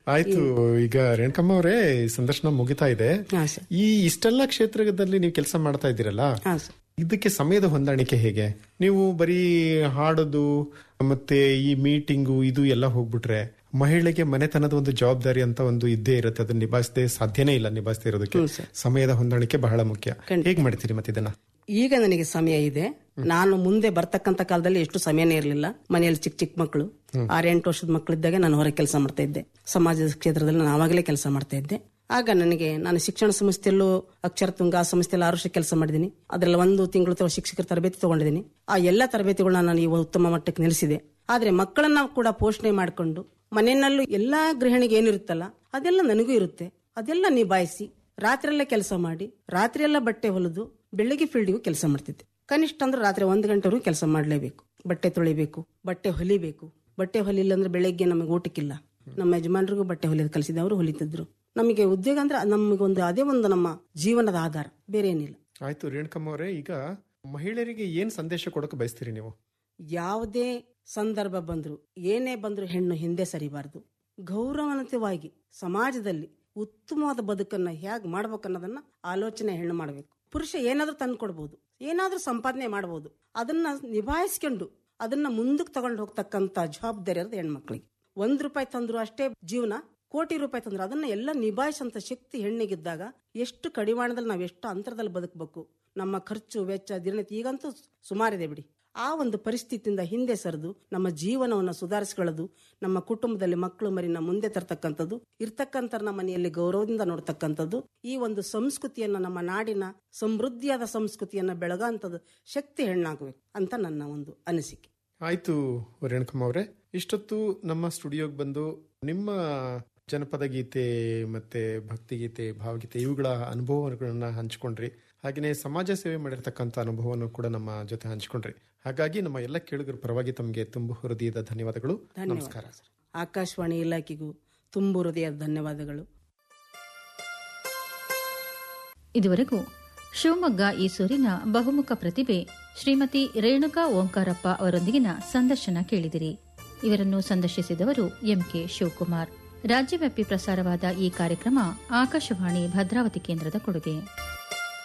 ಆಯ್ತು ಈಗ ರೇಣುಕಮ್ಮ ಅವರೇ ಸಂದರ್ಶನ ಮುಗಿತಾ ಇದೆ ಹಾ ಸರ್ ಈ ಇಷ್ಟೆಲ್ಲ ಕ್ಷೇತ್ರದಲ್ಲಿ ನೀವು ಕೆಲಸ ಮಾಡ್ತಾ ಇದ್ದೀರಲ್ಲ ಹಾ ಸರ್ ಇದಕ್ಕೆ ಸಮಯದ ಹೊಂದಾಣಿಕೆ ಹೇಗೆ ನೀವು ಬರೀ ಹಾಡೋದು ಮತ್ತೆ ಈ ಮೀಟಿಂಗು ಇದು ಎಲ್ಲ ಹೋಗ್ಬಿಟ್ರೆ ಮಹಿಳೆಗೆ ಮನೆತನದ ಒಂದು ಜವಾಬ್ದಾರಿ ಅಂತ ಒಂದು ಇದ್ದೇ ಇರುತ್ತೆ ಅದನ್ನ ನಿಭಾಯಿಸದೆ ಸಾಧ್ಯನೇ ಇಲ್ಲ ನಿಭಾಯಿಸದೇ ಇರೋದಕ್ಕೆ ಸಮಯದ ಹೊಂದಾಣಿಕೆ ಬಹಳ ಮುಖ್ಯ ಹೇಗ್ ಮಾಡ್ತೀರಿ ಮತ್ತೆ ಇದನ್ನ ಈಗ ನನಗೆ ಸಮಯ ಇದೆ ನಾನು ಮುಂದೆ ಬರ್ತಕ್ಕಂತ ಕಾಲದಲ್ಲಿ ಎಷ್ಟು ಸಮಯನೇ ಇರಲಿಲ್ಲ ಮನೆಯಲ್ಲಿ ಚಿಕ್ಕ ಚಿಕ್ಕ ಮಕ್ಕಳು ಆರೆಂಟು ವರ್ಷದ ಮಕ್ಕಳಿದ್ದಾಗ ನಾನು ಹೊರಗೆ ಕೆಲಸ ಮಾಡ್ತಾ ಇದ್ದೆ ಸಮಾಜದ ಕ್ಷೇತ್ರದಲ್ಲಿ ನಾನು ಆವಾಗಲೇ ಕೆಲಸ ಮಾಡ್ತಾ ಇದ್ದೆ ಆಗ ನನಗೆ ನಾನು ಶಿಕ್ಷಣ ಸಂಸ್ಥೆಯಲ್ಲೂ ಅಕ್ಷರ ತುಂಗ ಆ ಸಂಸ್ಥೆಯಲ್ಲಿ ಆರು ವರ್ಷ ಕೆಲಸ ಮಾಡಿದ್ದೀನಿ ಅದರಲ್ಲಿ ಒಂದು ತಿಂಗಳು ತ- ಶಿಕ್ಷಕರ ತರಬೇತಿ ತಗೊಂಡಿದ್ದೀನಿ ಆ ಎಲ್ಲ ತರಬೇತಿಗಳನ್ನ ನಾನು ಇವ ಉತ್ತಮ ಮಟ್ಟಕ್ಕೆ ನಿಲ್ಲಿಸಿದೆ ಆದ್ರೆ ಮಕ್ಕಳನ್ನ ಕೂಡ ಪೋಷಣೆ ಮಾಡಿಕೊಂಡು ಮನೆಯಲ್ಲೂ ಎಲ್ಲಾ ಗೃಹಿಣಿಗೆ ಏನಿರುತ್ತಲ್ಲ ಅದೆಲ್ಲ ನನಗೂ ಇರುತ್ತೆ ಅದೆಲ್ಲ ನಿಭಾಯಿಸಿ ರಾತ್ರಿಯೆಲ್ಲ ಕೆಲಸ ಮಾಡಿ ರಾತ್ರಿಯೆಲ್ಲ ಬಟ್ಟೆ ಹೊಲಿದು ಬೆಳಿಗ್ಗೆ ಫೀಲ್ಡಿಗೂ ಕೆಲಸ ಮಾಡ್ತಿದ್ದೆ ಕನಿಷ್ಠ ಅಂದ್ರೆ ರಾತ್ರಿ ಒಂದು ಗಂಟೆವರೆಗೂ ಕೆಲಸ ಮಾಡಲೇಬೇಕು ಬಟ್ಟೆ ತೊಳಿಬೇಕು ಬಟ್ಟೆ ಹೊಲಿಬೇಕು ಬಟ್ಟೆ ಹೊಲಿಲ್ಲ ಅಂದ್ರೆ ಬೆಳಗ್ಗೆ ನಮಗೆ ಊಟಕ್ಕಿಲ್ಲ ನಮ್ಮ ಯಜಮಾನರಿಗೂ ಬಟ್ಟೆ ಹೊಲಿಯೋದು ಕಲಿಸಿದೆ ಅವರು ಹೊಲಿತಿದ್ರು ನಮಗೆ ಉದ್ಯೋಗ ಅಂದ್ರೆ ನಮಗೆ ಒಂದು ಅದೇ ಒಂದು ನಮ್ಮ ಜೀವನದ ಆಧಾರ ಬೇರೆ ಏನಿಲ್ಲ ಆಯ್ತು ರೇಣುಕಮ್ಮ ಅವರೇ ಈಗ ಮಹಿಳೆಯರಿಗೆ ಏನ್ ಸಂದೇಶ ಕೊಡಕ್ಕೆ ಬಯಸ್ತೀರಿ ನೀವು ಯಾವುದೇ ಸಂದರ್ಭ ಬಂದ್ರು ಏನೇ ಬಂದ್ರು ಹೆಣ್ಣು ಹಿಂದೆ ಸರಿಬಾರದು ಗೌರವಾನ್ವಿತವಾಗಿ ಸಮಾಜದಲ್ಲಿ ಉತ್ತಮವಾದ ಬದುಕನ್ನ ಹೇಗ್ ಮಾಡ್ಬೇಕನ್ನೋದನ್ನ ಆಲೋಚನೆ ಹೆಣ್ಣು ಮಾಡಬೇಕು ಪುರುಷ ಏನಾದ್ರೂ ತಂದು ಕೊಡ್ಬೋದು ಏನಾದ್ರೂ ಸಂಪಾದನೆ ಮಾಡಬಹುದು ಅದನ್ನ ನಿಭಾಯಿಸ್ಕೊಂಡು ಅದನ್ನ ಮುಂದಕ್ಕೆ ತಗೊಂಡು ಹೋಗ್ತಕ್ಕಂತ ಜವಾಬ್ದಾರಿ ಇರೋದು ಹೆಣ್ಮಕ್ಳಿಗೆ ಒಂದ್ ರೂಪಾಯಿ ತಂದ್ರು ಅಷ್ಟೇ ಜೀವನ ಕೋಟಿ ರೂಪಾಯಿ ತಂದ್ರು ಅದನ್ನ ಎಲ್ಲ ನಿಭಾಯಿಸಂತ ಶಕ್ತಿ ಹೆಣ್ಣಿಗಿದ್ದಾಗ ಎಷ್ಟು ಕಡಿವಾಣದಲ್ಲಿ ನಾವು ಎಷ್ಟು ಅಂತರದಲ್ಲಿ ಬದುಕಬೇಕು ನಮ್ಮ ಖರ್ಚು ವೆಚ್ಚ ದಿನನಿತ್ಯ ಈಗಂತೂ ಸುಮಾರಿದೆ ಬಿಡಿ ಆ ಒಂದು ಪರಿಸ್ಥಿತಿಯಿಂದ ಹಿಂದೆ ಸರಿದು ನಮ್ಮ ಜೀವನವನ್ನು ಸುಧಾರಿಸ್ಕೊಳ್ಳೋದು ನಮ್ಮ ಕುಟುಂಬದಲ್ಲಿ ಮಕ್ಕಳು ಮರಿನ ಮುಂದೆ ತರ್ತಕ್ಕಂಥದ್ದು ಇರ್ತಕ್ಕಂಥ ನಮ್ಮ ಮನೆಯಲ್ಲಿ ಗೌರವದಿಂದ ನೋಡ್ತಕ್ಕಂಥದ್ದು ಈ ಒಂದು ಸಂಸ್ಕೃತಿಯನ್ನ ನಮ್ಮ ನಾಡಿನ ಸಮೃದ್ಧಿಯಾದ ಸಂಸ್ಕೃತಿಯನ್ನ ಬೆಳಗಂಥದ್ದು ಶಕ್ತಿ ಹೆಣ್ಣಾಗಬೇಕು ಅಂತ ನನ್ನ ಒಂದು ಅನಿಸಿಕೆ ಆಯ್ತು ರೇಣುಕಮ್ಮ ಅವರೇ ಇಷ್ಟೊತ್ತು ನಮ್ಮ ಸ್ಟುಡಿಯೋಗೆ ಬಂದು ನಿಮ್ಮ ಜನಪದ ಗೀತೆ ಮತ್ತೆ ಭಕ್ತಿಗೀತೆ ಭಾವಗೀತೆ ಇವುಗಳ ಅನುಭವಗಳನ್ನ ಹಂಚ್ಕೊಂಡ್ರಿ ಹಾಗೆಯೇ ಸಮಾಜ ಸೇವೆ ಮಾಡಿರ್ತಕ್ಕಂಥ ಅನುಭವವನ್ನು ಕೂಡ ನಮ್ಮ ಜೊತೆ ಹಂಚ್ಕೊಂಡ್ರಿ ಹಾಗಾಗಿ ನಮ್ಮ ಎಲ್ಲ ಕೇಳುಗರ ಪರವಾಗಿ ತಮಗೆ ತುಂಬ ಹೃದಯದ ಧನ್ಯವಾದಗಳು ನಮಸ್ಕಾರ ಧನ್ಯವಾದ ಸರ್. ಆಕಾಶವಾಣಿ ಇಲಾಖೆಗೂ ತುಂಬು ಹೃದಯದ ಧನ್ಯವಾದಗಳು ಇದುವರೆಗೂ ಶಿವಮೊಗ್ಗ ಈಸೂರಿನ ಬಹುಮುಖ ಪ್ರತಿಭೆ ಶ್ರೀಮತಿ ರೇಣುಕಾ ಓಂಕಾರಪ್ಪ ಅವರೊಂದಿಗಿನ ಸಂದರ್ಶನ ಕೇಳಿದಿರಿ ಇವರನ್ನು ಸಂದರ್ಶಿಸಿದವರು ಎಂಕೆ ಶಿವಕುಮಾರ್ ರಾಜ್ಯವ್ಯಾಪಿ ಪ್ರಸಾರವಾದ ಈ ಕಾರ್ಯಕ್ರಮ ಆಕಾಶವಾಣಿ ಭದ್ರಾವತಿ ಕೇಂದ್ರದ ಕೊಡುಗೆ